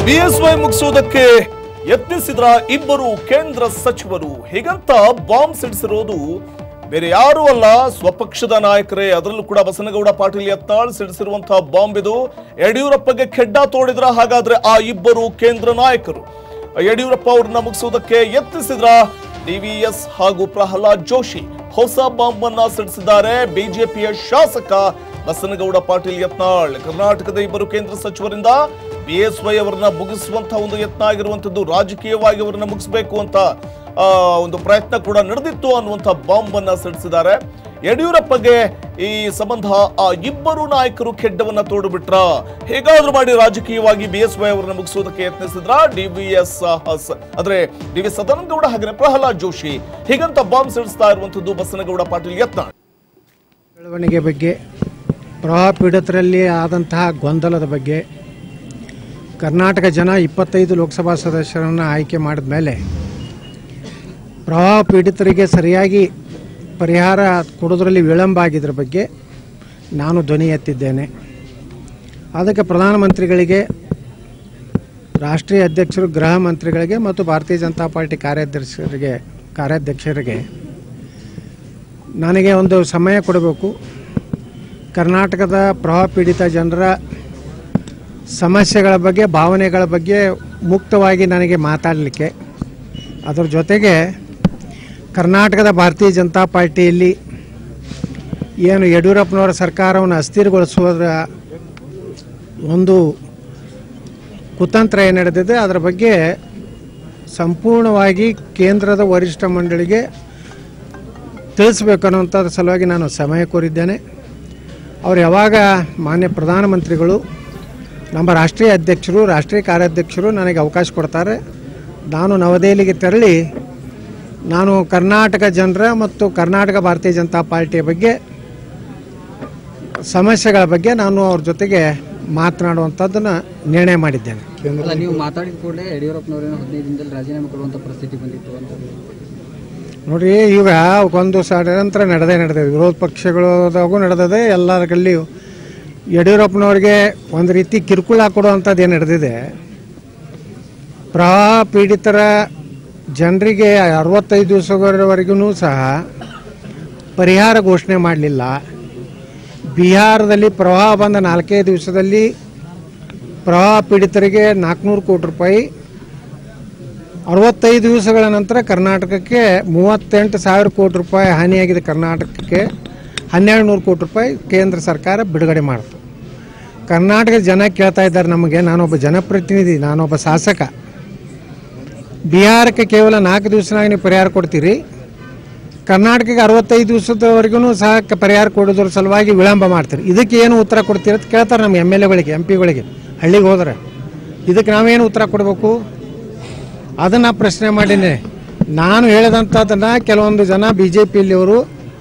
BSY ಮುಗಿಸುವುದಕ್ಕೆ ಯತ್ನಿಸಿದ್ರ ಇಬ್ಬರು ಕೇಂದ್ರ ಸಚಿವರು ಹೀಗಂತ ಬಾಂಬ್ ಸಿಡಿಸಿರೋದು ಬೇರೆ ಯಾರೂ ಅಲ್ಲ ಸ್ವಪಕ್ಷದ ನಾಯಕರೇ ಅದರಲ್ಲೂ ಕೂಡ ಬಸನಗೌಡ ಪಾಟೀಲ್ ಯತ್ನಾಳ್ ಸಿಡಿಸಿರುವಂತಹ ಬಾಂಬ್ ಇದು ಯಡಿಯೂರಪ್ಪಗೆ ಖೆಡ್ಡ ತೋಡಿದ್ರ ಹಾಗಾದ್ರೆ ಆ ಇಬ್ಬರು ಕೇಂದ್ರ ನಾಯಕರು ಯಡಿಯೂರಪ್ಪ ಅವ್ರನ್ನ ಮುಗಿಸುವುದಕ್ಕೆ ಯತ್ನಿಸಿದ್ರ ಡಿವಿಎಸ್ ಹಾಗೂ ಪ್ರಹ್ಲಾದ್ ಜೋಶಿ ಹೊಸ ಬಾಂಬ್ ಅನ್ನ ಸಿಡಿಸಿದ್ದಾರೆ ಬಿಜೆಪಿಯ ಶಾಸಕ ಬಸನಗೌಡ ಪಾಟೀಲ್ ಯತ್ನಾಳ್ ಕರ್ನಾಟಕದ ಇಬ್ಬರು ಕೇಂದ್ರ ಸಚಿವರಿಂದ ಬಿಎಸ್ವೈ ಅವರನ್ನ ಮುಗಿಸುವಂತಹ ಒಂದು ಯತ್ನ ಆಗಿರುವಂತದ್ದು ರಾಜಕೀಯವಾಗಿ ಅವರನ್ನ ಮುಗಿಸಬೇಕು ಅಂತ ಆ, ಒಂದು ಪ್ರಯತ್ನ ಕೂಡ ನಡೆದಿತ್ತು ಅನ್ನುವಂಥ ಬಾಂಬ್ ಅನ್ನ ಸಿಡಿಸಿದ್ದಾರೆ ಯಡಿಯೂರಪ್ಪಗೆ ಈ ಸಂಬಂಧ ಆ ಇಬ್ಬರು ನಾಯಕರು ಖೆಡ್ಡವನ್ನ ತೋಡು ಬಿಟ್ರ ಹೇಗಾದ್ರೂ ಮಾಡಿ ರಾಜಕೀಯವಾಗಿ ಬಿಎಸ್ವೈ ಅವರನ್ನ ಮುಗಿಸುವುದಕ್ಕೆ ಯತ್ನಿಸಿದ್ರ ಡಿವಿಎಸ್ ಅಂದ್ರೆ ಡಿ ವಿ ಸದಾನಂದ ಗೌಡ ಹಾಗೆ ಪ್ರಹ್ಲಾದ್ ಜೋಶಿ ಹೀಗಂತ ಬಾಂಬ್ ಸಿಡಿಸ್ತಾ ಇರುವಂತದ್ದು ಬಸನಗೌಡ ಪಾಟೀಲ್ ಯತ್ನಾಳ್ ಬೆಳವಣಿಗೆ ಬಗ್ಗೆ ಪ್ರವಾಹ ಪೀಡಿತರಲ್ಲಿ ಆದಂತಹ ಗೊಂದಲದ ಬಗ್ಗೆ ಕರ್ನಾಟಕ ಜನ ಇಪ್ಪತ್ತೈದು ಲೋಕಸಭಾ ಸದಸ್ಯರನ್ನು ಆಯ್ಕೆ ಮಾಡಿದ ಮೇಲೆ ಪ್ರವಾಹ ಪೀಡಿತರಿಗೆ ಸರಿಯಾಗಿ ಪರಿಹಾರ ಕೊಡೋದ್ರಲ್ಲಿ ವಿಳಂಬ ಆಗಿದ್ರ ಬಗ್ಗೆ ನಾನು ಧ್ವನಿ ಎತ್ತಿದ್ದೇನೆ ಅದಕ್ಕೆ ಪ್ರಧಾನಮಂತ್ರಿಗಳಿಗೆ ರಾಷ್ಟ್ರೀಯ ಅಧ್ಯಕ್ಷರು ಗೃಹ ಮಂತ್ರಿಗಳಿಗೆ ಮತ್ತು ಭಾರತೀಯ ಜನತಾ ಪಾರ್ಟಿ ಕಾರ್ಯಾಧ್ಯಕ್ಷರಿಗೆ ಕಾರ್ಯಾಧ್ಯಕ್ಷರಿಗೆ ನನಗೆ ಒಂದು ಸಮಯ ಕೊಡಬೇಕು ಕರ್ನಾಟಕದ ಪ್ರವಾಹ ಪೀಡಿತ ಜನರ ಸಮಸ್ಯೆಗಳ ಬಗ್ಗೆ ಭಾವನೆಗಳ ಬಗ್ಗೆ ಮುಕ್ತವಾಗಿ ನನಗೆ ಮಾತಾಡಲಿಕ್ಕೆ ಅದರ ಜೊತೆಗೆ ಕರ್ನಾಟಕದ ಭಾರತೀಯ ಜನತಾ ಪಾರ್ಟಿಯಲ್ಲಿ ಏನು ಯಡಿಯೂರಪ್ಪನವರ ಸರ್ಕಾರವನ್ನು ಅಸ್ಥಿರಗೊಳಿಸುವುದರ ಒಂದು ಕುತಂತ್ರ ಏನು ನಡೆದಿದೆ ಅದರ ಬಗ್ಗೆ ಸಂಪೂರ್ಣವಾಗಿ ಕೇಂದ್ರದ ವರಿಷ್ಠ ಮಂಡಳಿಗೆ ತಿಳಿಸ್ಬೇಕು ಅನ್ನೋಂಥದ್ರ ಸಲುವಾಗಿ ನಾನು ಸಮಯ ಕೋರಿದ್ದೇನೆ ಅವ್ರು ಯಾವಾಗ ಮಾನ್ಯ ಪ್ರಧಾನಮಂತ್ರಿಗಳು ನಮ್ಮ ರಾಷ್ಟ್ರೀಯ ಅಧ್ಯಕ್ಷರು ರಾಷ್ಟ್ರೀಯ ಕಾರ್ಯಾಧ್ಯಕ್ಷರು ನನಗೆ ಅವಕಾಶ ಕೊಡ್ತಾರೆ ನಾನು ನವದೆಹಲಿಗೆ ತೆರಳಿ ನಾನು ಕರ್ನಾಟಕ ಜನರ ಮತ್ತು ಕರ್ನಾಟಕ ಭಾರತೀಯ ಜನತಾ ಪಾರ್ಟಿಯ ಬಗ್ಗೆ ಸಮಸ್ಯೆಗಳ ಬಗ್ಗೆ ನಾನು ಅವ್ರ ಜೊತೆಗೆ ಮಾತನಾಡುವಂಥದ್ದನ್ನು ನಿರ್ಣಯ ಮಾಡಿದ್ದೇನೆ ಅಲ್ಲ ನೀವು ಮಾತಾಡಿದ ಕೂಡಲೇ ಯಡಿಯೂರಪ್ಪನವರೇನೋ ಹದಿನೈದು ದಿನದಲ್ಲಿ ರಾಜೀನಾಮೆ ಕೊಡುವಂತ ಪರಿಸ್ಥಿತಿ ಬಂದಿತ್ತು ಅಂತ ನೋಡ್ರಿ ಈಗ ಒಂದು ಸ ನಿರಂತರ ನಡೆದೇ ನಡೆದಿದೆ ವಿರೋಧ ಪಕ್ಷಗಳದಾಗೂ ನಡೆದಿದೆ ಎಲ್ಲರಲ್ಲಿಯೂ ಯಡಿಯೂರಪ್ಪನವ್ರಿಗೆ ಒಂದು ರೀತಿ ಕಿರುಕುಳ ಕೊಡುವಂಥದ್ದು ಏನು ನಡೆದಿದೆ ಪ್ರವಾಹ ಪೀಡಿತರ ಜನರಿಗೆ ಅರವತ್ತೈದು ದಿವಸಗಳವರೆಗೂ ಸಹ ಪರಿಹಾರ ಘೋಷಣೆ ಮಾಡಲಿಲ್ಲ ಬಿಹಾರದಲ್ಲಿ ಪ್ರವಾಹ ಬಂದ ನಾಲ್ಕೈದು ದಿವಸದಲ್ಲಿ ಪ್ರವಾಹ ಪೀಡಿತರಿಗೆ ನಾಲ್ಕುನೂರು ಕೋಟಿ ರೂಪಾಯಿ ಅರವತ್ತೈದು ದಿವಸಗಳ ನಂತರ ಕರ್ನಾಟಕಕ್ಕೆ ಮೂವತ್ತೆಂಟು ಸಾವಿರ ಕೋಟಿ ರೂಪಾಯಿ ಹಾನಿಯಾಗಿದೆ ಕರ್ನಾಟಕಕ್ಕೆ ಹನ್ನೆರಡು ನೂರು ಕೋಟಿ ರೂಪಾಯಿ ಕೇಂದ್ರ ಸರ್ಕಾರ ಬಿಡುಗಡೆ ಮಾಡಿತು ಕರ್ನಾಟಕದ ಜನ ಕೇಳ್ತಾ ಇದ್ದಾರೆ ನಮಗೆ ನಾನೊಬ್ಬ ಜನಪ್ರತಿನಿಧಿ ನಾನೊಬ್ಬ ಶಾಸಕ ಬಿಹಾರಕ್ಕೆ ಕೇವಲ ನಾಲ್ಕು ದಿವಸನಾಗ ನೀವು ಪರಿಹಾರ ಕೊಡ್ತೀರಿ ಕರ್ನಾಟಕಕ್ಕೆ ಅರವತ್ತೈದು ದಿವಸದವರೆಗೂ ಸಹ ಕ- ಪರಿಹಾರ ಕೊಡೋದ್ರ ಸಲುವಾಗಿ ವಿಳಂಬ ಮಾಡ್ತೀರಿ ಇದಕ್ಕೆ ಏನು ಉತ್ತರ ಕೊಡ್ತೀರಿ ಅಂತ ಕೇಳ್ತಾರೆ ನಮ್ಮ ಎಮ್ ಎಲ್ ಎಗಳಿಗೆ ಎಂ ಪಿಗಳಿಗೆ ಹಳ್ಳಿಗೆ ಹೋದ್ರೆ ಇದಕ್ಕೆ ನಾವೇನು ಉತ್ತರ ಕೊಡಬೇಕು ಅದನ್ನು ಪ್ರಶ್ನೆ ಮಾಡೀನಿ ನಾನು ಹೇಳಿದಂಥದ್ದನ್ನು ಕೆಲವೊಂದು ಜನ ಬಿ ಜೆ ಪಿಯಲ್ಲಿವರು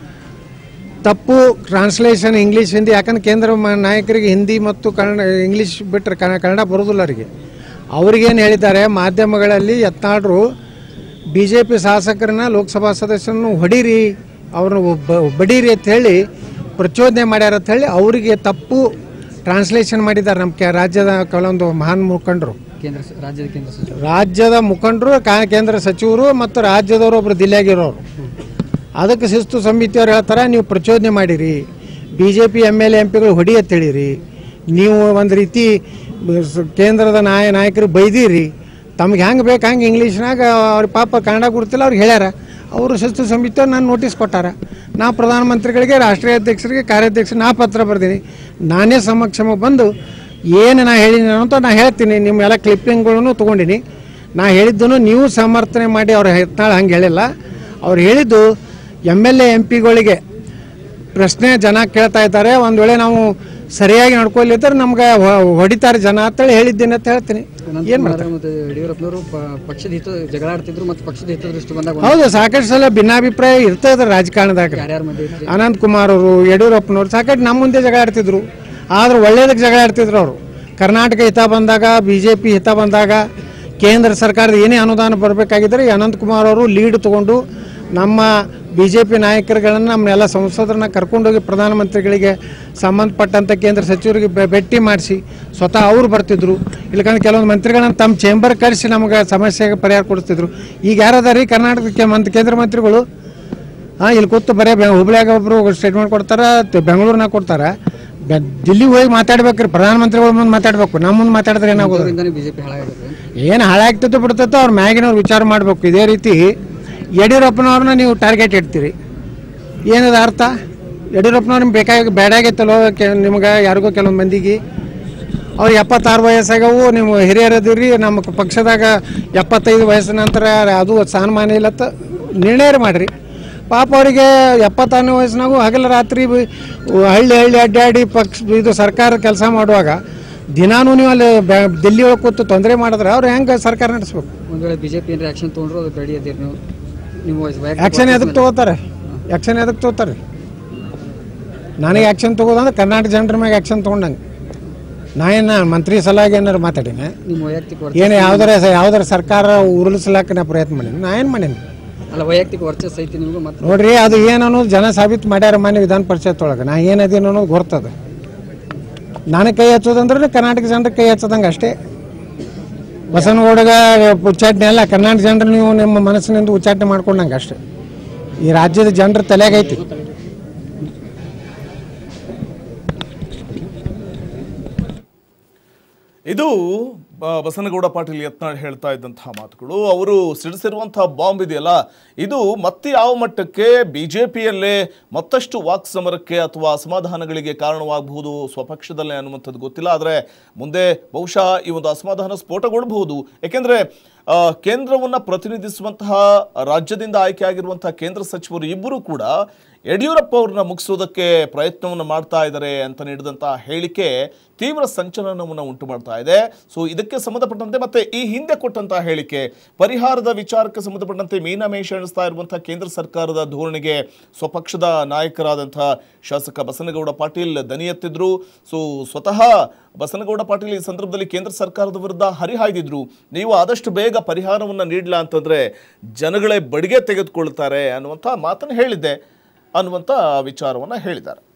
ತಪ್ಪು ಟ್ರಾನ್ಸ್ಲೇಷನ್ ಇಂಗ್ಲೀಷ್ ಹಿಂದಿ ಯಾಕಂದ್ರೆ ಕೇಂದ್ರ ಮ- ನಾಯಕರಿಗೆ ಹಿಂದಿ ಮತ್ತು ಕನ್ನಡ ಇಂಗ್ಲೀಷ್ ಬಿಟ್ಟರೆ ಕನ್ನಡ ಬರೋದಿಲ್ಲ ಅವರಿಗೆ ಅವ್ರಿಗೇನು ಹೇಳಿದ್ದಾರೆ ಮಾಧ್ಯಮಗಳಲ್ಲಿ ಯತ್ನಾಡ್ರು ಬಿ ಜೆ ಪಿ ಶಾಸಕರನ್ನ ಲೋಕಸಭಾ ಸದಸ್ಯರನ್ನು ಹೊಡೀರಿ ಅವ್ರನ್ನ ಒಬ್ಬ ಬಡೀರಿ ಅಂತ ಹೇಳಿ ಪ್ರಚೋದನೆ ಮಾಡ್ಯಾರ ಅಂತ ಹೇಳಿ ಅವರಿಗೆ ತಪ್ಪು ಟ್ರಾನ್ಸ್ಲೇಷನ್ ಮಾಡಿದ್ದಾರೆ ನಮ್ಮ ಕೆ ರಾಜ್ಯದ ಕೆಲವೊಂದು ಮಹಾನ್ ಮುಖಂಡರು ಕೇಂದ್ರ ಸ- ರಾಜ್ಯದ ಕೇಂದ್ರ ಸಚಿವರು ರಾಜ್ಯದ ಮುಖಂಡರು ಕಾ- ಕೇಂದ್ರ ಸಚಿವರು ಮತ್ತು ರಾಜ್ಯದವರು ಒಬ್ಬರು ಜಿಲ್ಲೆಯಾಗಿರೋರು ಅದಕ್ಕೆ ಶಿಸ್ತು ಸಮಿತಿಯವ್ರು ಹೇಳ್ತಾರೆ ನೀವು ಪ್ರಚೋದನೆ ಮಾಡಿರಿ B J P M L A M ಪಿಗಳು ಹೊಡಿ ಅಂತ ಹೇಳಿರಿ ನೀವು ಒಂದು ರೀತಿ ಬ- ಸ- ಕೇಂದ್ರದ ನಾಯ ನಾಯಕರು ಬೈದಿರಿ ತಮ್ಗೆ ಹೆಂಗೆ ಬೇಕು ಹಂಗೆ ಇಂಗ್ಲೀಷ್ನಾಗ ಅವ್ರ ಪಾಪ ಕನ್ನಡ ಗುರುತಿಲ್ಲ ಅವ್ರು ಹೇಳ್ಯಾರ ಅವರು ಶಿಸ್ತು ಸಮಿತಿಯವ್ರು ನಾನು ನೋಟಿಸ್ ಕೊಟ್ಟಾರ ನಾ ಪ್ರಧಾನಮಂತ್ರಿಗಳಿಗೆ ರಾಷ್ಟ್ರೀಯ ಅಧ್ಯಕ್ಷರಿಗೆ ಕಾರ್ಯಾಧ್ಯಕ್ಷ ನಾ ಪತ್ರ ಬರ್ದೀನಿ ನಾನೇ ಸಮಕ್ಷಮ ಬಂದು ಏನು ನಾ ಹೇಳಿನಿ ಅಂತ ನಾ ಹೇಳ್ತೀನಿ ನಿಮ್ಮೆಲ್ಲ ಕ್ಲಿಪ್ಪಿಂಗ್ಗಳನ್ನು ತೊಗೊಂಡಿನಿ ನಾ ಹೇಳಿದ್ದನ್ನು ನೀವು ಸಮರ್ಥನೆ ಮಾಡಿ ಅವ್ರು ಹೆತ್ನಾಳು ಹಂಗೆ ಹೇಳಿಲ್ಲ ಅವ್ರು ಹೇಳಿದ್ದು ಎಮ್ ಎಲ್ ಎ ಎಂ ಪಿಗಳಿಗೆ ಪ್ರಶ್ನೆ ಜನ ಕೇಳ್ತಾ ಇದ್ದಾರೆ ಒಂದು ವೇಳೆ ನಾವು ಸರಿಯಾಗಿ ನಡ್ಕೊಲಿದ್ರೆ ನಮ್ಗೆ ಹೊ- ಹೊಡಿತಾರೆ ಜನ ಅಂತೇಳಿ ಹೇಳಿದ್ದೀನಿ ಅಂತ ಹೇಳ್ತೀನಿ ಏನು ಮಾಡ್ತಾರೆ ಮತ್ತು ಯಡಿಯೂರಪ್ಪನವರು ಪ- ಪಕ್ಷದ ಹಿತ ಜಗಳ ಆಡ್ತಿದ್ರು ಮತ್ತು ಪಕ್ಷದ ಹಿತದೃಷ್ಟಿ ಬಂದಾಗ ಒಂದು ಹೌದು ಸಾಕಷ್ಟು ಸಲ ಭಿನ್ನಾಭಿಪ್ರಾಯ ಇರ್ತದೆ ರಾಜಕಾರಣದಾಗ ಯಾರ್ಯಾರ ಮಧ್ಯೆ ಇತ್ತು? ಅನಂತ್ ಕುಮಾರ್ ಅವರು ಯಡಿಯೂರಪ್ಪನವ್ರು ಸಾಕಷ್ಟು ನಮ್ಮ ಮುಂದೆ ಜಗಳ ಆಡ್ತಿದ್ರು ಆದ್ರೆ ಒಳ್ಳೇದಕ್ಕೆ ಜಗಳ ಆಡ್ತಿದ್ರು ಅವರು ಕರ್ನಾಟಕ ಹಿತ ಬಂದಾಗ ಬಿ ಜೆ ಪಿ ಹಿತ ಬಂದಾಗ ಕೇಂದ್ರ ಸರ್ಕಾರದ ಏನೇ ಅನುದಾನ ಬರಬೇಕಾಗಿದ್ದರೆ ಅನಂತ್ ಕುಮಾರ್ ಅವರು ಲೀಡ್ ತಗೊಂಡು ನಮ್ಮ ಬಿ ಜೆ ಪಿ ನಾಯಕರುಗಳನ್ನು ನಮ್ಮನ್ನೆಲ್ಲ ಸಂಸದರನ್ನ ಕರ್ಕೊಂಡೋಗಿ ಪ್ರಧಾನಮಂತ್ರಿಗಳಿಗೆ ಸಂಬಂಧಪಟ್ಟಂಥ ಕೇಂದ್ರ ಸಚಿವರಿಗೆ ಭೆ- ಭೇಟಿ ಮಾಡಿಸಿ ಸ್ವತಃ ಅವ್ರು ಬರ್ತಿದ್ರು ಇಲ್ಲಕಂದ್ರೆ ಕೆಲವೊಂದು ಮಂತ್ರಿಗಳನ್ನ ತಮ್ಮ ಚೇಂಬರ್ ಕರೆಸಿ ನಮಗೆ ಸಮಸ್ಯೆಗೆ ಪರಿಹಾರ ಕೊಡಿಸ್ತಿದ್ರು ಈಗ ಯಾರದ ರೀ ಕರ್ನಾಟಕಕ್ಕೆ ಮಂತ್ ಕೇಂದ್ರ ಮಂತ್ರಿಗಳು ಹಾಂ ಇಲ್ಲಿ ಕೂತು ಬರೀ ಬೆ ಹುಬ್ಳ್ಯಾಗ ಒಬ್ಬರು ಸ್ಟೇಟ್ಮೆಂಟ್ ಕೊಡ್ತಾರೆ ಬೆಂಗಳೂರಿನಾಗ ಕೊಡ್ತಾರೆ ಬೆ- ದಿಲ್ಲಿಗೆ ಹೋಗಿ ಮಾತಾಡ್ಬೇಕ್ರಿ ಪ್ರಧಾನಮಂತ್ರಿಗಳ ಮುಂದೆ ಮಾತಾಡ್ಬೇಕು ನಮ್ಮ ಮುಂದೆ ಮಾತಾಡಿದ್ರೆ ಏನಾಗೋದು ಅವರಿಂದನೇ ಬಿಜೆಪಿ ಹಾಳಾಗಿದೆ ಏನು ಹಾಳಾಗ್ತೈತೋ ಬಿಡ್ತೈತೋ ಅವ್ರ ಮ್ಯಾಗಿನವ್ರು ವಿಚಾರ ಮಾಡಬೇಕು ಇದೇ ರೀತಿ ಯಡಿಯೂರಪ್ಪನವ್ರನ್ನ ನೀವು ಟಾರ್ಗೆಟ್ ಇಡ್ತೀರಿ ಏನದ ಅರ್ಥ ಯಡಿಯೂರಪ್ಪನವ್ರು ನಿಮ್ಗೆ ಬೇಕಾಗಿ ಬೇಡಾಗೈತಲ್ಲೋ ಕೆ ನಿಮ್ಗೆ ಯಾರಿಗೋ ಕೆಲವೊಂದು ಮಂದಿಗೆ ಅವ್ರು ಎಪ್ಪತ್ತಾರು ವಯಸ್ಸಾಗವು ನೀವು ಹಿರಿಯರದಿರಿ ನಮ್ಮ ಪಕ್ಷದಾಗ ಎಪ್ಪತ್ತೈದು ವಯಸ್ಸಿನ ನಂತರ ಅದು ಸ್ಥಾನಮಾನ ಇಲ್ಲತ್ತ ನಿರ್ಣಯ ಮಾಡಿರಿ ಪಾಪ ಅವರಿಗೆ ಎಪ್ಪತ್ತಾರನೇ ವಯಸ್ಸಿನಾಗೂ ಹಗಲ ರಾತ್ರಿ ಬಿ- ಹಳ್ಳಿ ಹಳ್ಳಿ ಅಡ್ಡಾಡಿ ಪಕ್ಷ ಇದು ಸರ್ಕಾರ ಕೆಲಸ ಮಾಡುವಾಗ ದಿನಾನೂ ನೀವು ಅಲ್ಲಿ ಬ್ಯಾ- ದಿಲ್ಲಿ ಒಳಗೆ ಕೂತು ತೊಂದರೆ ಮಾಡಿದ್ರೆ ಅವ್ರು ಹೆಂಗೆ ಸರ್ಕಾರ ನಡೆಸ್ಬೇಕು ಒಂದ್ ವೇಳೆ ಬಿಜೆಪಿ ಏನಾರ ಆಕ್ಷನ್ ತೊಗೊಂಡ್ರು ಅದು ಬೇಡಿ ಅದಿರಿ ನೀವು ನಿಮ್ಮ ವೈಯಕ್ತಿಕ ಆ್ಯಕ್ಷನ್ ಎದಕ್ಕೆ ತಗೋತಾರೆ ಆ್ಯಕ್ಷನ್ ಎದಕ್ಕೆ ತಗೋತಾರೆ ನನಗೆ ಆ್ಯಕ್ಷನ್ ತಗೋದಂದ್ರೆ ಕರ್ನಾಟಕ ಜನರ ಮ್ಯಾಗ ಆ್ಯಕ್ಷನ್ ತೊಗೊಂಡಂಗೆ ನಾ ಏನು ಮಂತ್ರಿ ಸಲುವಾಗಿ ಏನಾರು ಮಾತಾಡೀನಿ ನಿಮ್ಮ ವೈಯಕ್ತಿಕ ವರ್ಚ ಏನು ಯಾವ್ದಾರ ಯಾವ್ದಾರ ಸರ್ಕಾರ ಉರುಳಿಸ್ಲಾಕ ನಾ ಪ್ರಯತ್ನ ಮಾಡೀನಿ ನಾ ಏನು ಮಾಡೀನಿ ಅಲ್ಲ ವೈಯಕ್ತಿಕ ವರ್ಚಸ್ ಐತಿ ನಿಮಗೂ ಮತ್ತೆ ನೋಡ್ರಿ ಅದು ಏನು ಅನ್ನೋದು ಜನ ಸಾಬೀತು ಮಾಡ್ಯಾರ ಮಾನ್ಯ ವಿಧಾನ ಪರಿಷತ್ ಒಳಗೆ ನಾ ಏನದೇನು ಅನ್ನೋದು ಗೊತ್ತದ ನಾನು ಕೈ ಹಚ್ಚೋದಂದ್ರೆ ಕರ್ನಾಟಕ ಜನರಿಗೆ ಕೈ ಹಚ್ಚದಂಗೆ ಅಷ್ಟೇ ಬಸವನಗೌಡಗ ಉಚ್ಚಾಟನೆ ಅಲ್ಲ ಕರ್ನಾಟಕ ಜನರು ನೀವು ನಿಮ್ಮ ಮನಸ್ಸಿನಿಂದ ಉಚ್ಚಾಟನೆ ಮಾಡ್ಕೊಂಡಂಗೆ ಅಷ್ಟೇ ಈ ರಾಜ್ಯದ ಜನರ ತಲೆಗೈತಿ ಇದು ಬ- ಬಸನಗೌಡ ಪಾಟೀಲ್ ಯತ್ನಾಳ್ ಹೇಳ್ತಾ ಇದ್ದಂತಹ ಮಾತುಗಳು ಅವರು ಸಿಡಿಸಿರುವಂತಹ ಬಾಂಬ್ ಇದೆಯಲ್ಲ ಇದು ಮತ್ತೆ ಯಾವ ಮಟ್ಟಕ್ಕೆ ಬಿಜೆಪಿಯಲ್ಲೇ ಮತ್ತಷ್ಟು ವಾಕ್ ಸಮರಕ್ಕೆ ಅಥವಾ ಅಸಮಾಧಾನಗಳಿಗೆ ಕಾರಣವಾಗಬಹುದು ಸ್ವಪಕ್ಷದಲ್ಲೇ ಅನ್ನುವಂಥದ್ದು ಗೊತ್ತಿಲ್ಲ ಆದರೆ ಮುಂದೆ ಬಹುಶಃ ಈ ಒಂದು ಅಸಮಾಧಾನ ಸ್ಫೋಟಗೊಳ್ಳಬಹುದು ಯಾಕೆಂದ್ರೆ ಆ, ಕೇಂದ್ರವನ್ನ ಪ್ರತಿನಿಧಿಸುವಂತಹ ರಾಜ್ಯದಿಂದ ಆಯ್ಕೆಯಾಗಿರುವಂತಹ ಕೇಂದ್ರ ಸಚಿವರು ಇಬ್ಬರು ಕೂಡ ಯಡಿಯೂರಪ್ಪ ಅವ್ರನ್ನ ಮುಗಿಸೋದಕ್ಕೆ ಪ್ರಯತ್ನವನ್ನು ಮಾಡ್ತಾ ಇದ್ದಾರೆ ಅಂತ ನೀಡಿದಂತಹ ಹೇಳಿಕೆ ತೀವ್ರ ಸಂಚಲನವನ್ನು ಉಂಟು ಮಾಡ್ತಾ ಇದೆ ಸೊ ಇದಕ್ಕೆ ಸಂಬಂಧಪಟ್ಟಂತೆ ಮತ್ತೆ ಈ ಹಿಂದೆ ಕೊಟ್ಟಂತಹ ಹೇಳಿಕೆ ಪರಿಹಾರದ ವಿಚಾರಕ್ಕೆ ಸಂಬಂಧಪಟ್ಟಂತೆ ಮೀನಾಮೇಷ ಎಣಿಸ್ತಾ ಇರುವಂತಹ ಕೇಂದ್ರ ಸರ್ಕಾರದ ಧೋರಣೆಗೆ ಸ್ವಪಕ್ಷದ ನಾಯಕರಾದಂತಹ ಶಾಸಕ ಬಸನಗೌಡ ಪಾಟೀಲ್ ದನಿ ಎತ್ತಿದ್ರು ಸೊ ಸ್ವತಃ ಬಸನಗೌಡ ಪಾಟೀಲ್ ಈ ಸಂದರ್ಭದಲ್ಲಿ ಕೇಂದ್ರ ಸರ್ಕಾರದ ವಿರುದ್ಧ ಹರಿಹಾಯ್ದಿದ್ರು ನೀವು ಆದಷ್ಟು ಬೇಗ ಪರಿಹಾರವನ್ನು ನೀಡಲ್ಲ ಅಂತಂದ್ರೆ ಜನಗಳೇ ಬಡಿಗೆ ತೆಗೆದುಕೊಳ್ತಾರೆ ಅನ್ನುವಂಥ ಮಾತನ್ನು ಹೇಳಿದ್ದೆ ಅನ್ನುವಂಥ ವಿಚಾರವನ್ನು ಹೇಳಿದ್ದಾರೆ